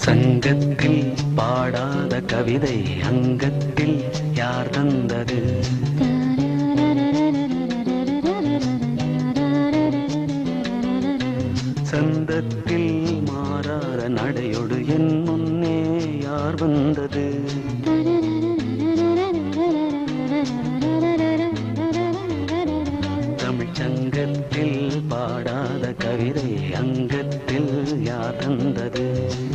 சங்கத்தில் பாடாத கவிதை அங்கத்தில் யார் தந்தது சந்தத்தில் மாறாத நடையொடு என் முன்னே யார் வந்தது தமிழ்ச் சங்கத்தில் பாடாத கவிதை அங்கத்தில் யார் தந்தது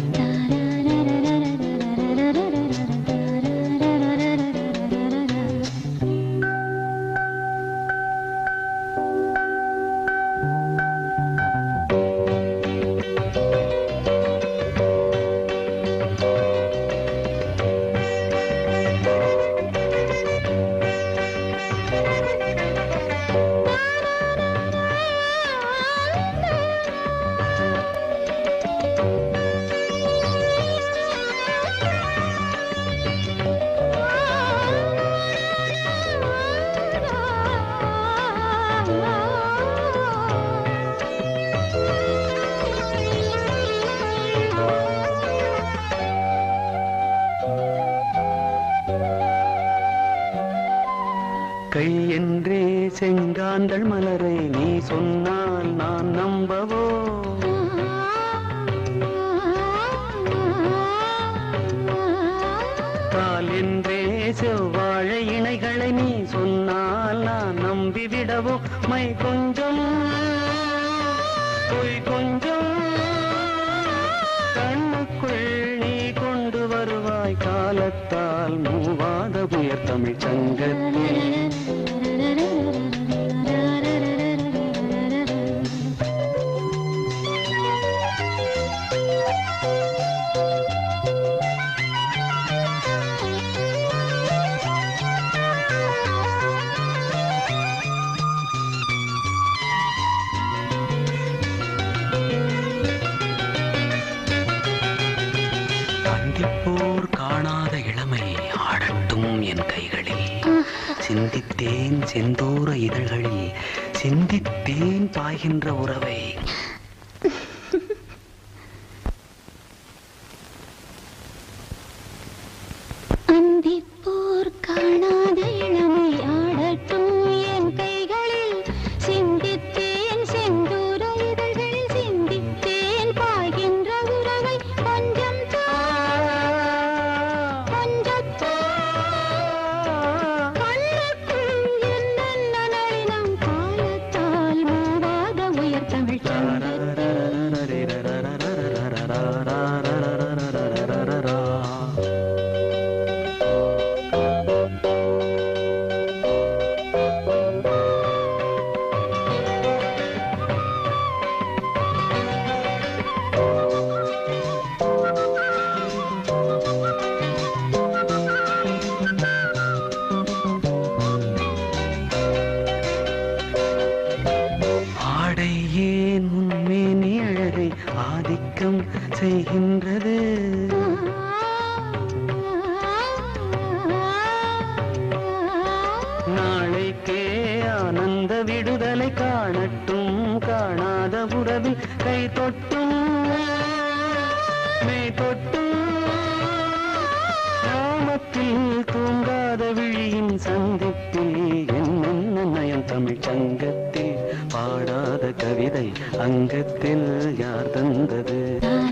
கை என்றே செங்காந்தள் மலரை நீ சொன்னால் நான் நம்பவோ கால் என்றே செவ்வாழை இணைகளை நீ சொன்னால் நான் நம்பிவிடவோ மை கொஞ்சம் பொய் கொஞ்சம் கண்ணுக்குள் நீ கொண்டு வருவாய் காலத்தால் மூவாத உயர் தமிழ் சங்கத்தில் சந்திப்போர் காணாத இளமை ஆடட்டும் என் கைகளில் சிந்தித்தேன் செந்தூர இதழ்களில் சிந்தித்தேன் பாய்கின்ற உறவை அந்திப்போர் காணாத இளமை ஆடட்டும் என் கைகளில் சிந்தித்தேன் செந்தூர இதழ்களில் சிந்தித்தேன் பாய்கின்ற உறவை கொஞ்சம் தா, கொஞ்சம் தா. கண்ணுக்குள் என்னென்ன நளினம் காலத்தால் மூவாத உயர் தமிழ் சங்கத்தில் ஆடை ஏன் உன்மேனி அழகை ஆதிக்கம் செய்கின்றது நாளைக்கே ஆனந்த விடுதலை காணட்டும் காணாத உறவில் கை தொட்டும் மெய் தொட்டும் கிராமத்தில் தூங்காத விழியின் சந்திப்பில் என்னென்ன நயம் தமிழ் சங்கத்தில் பாடாத கவிதை அங்கத்தில் யார் தந்தது ஆ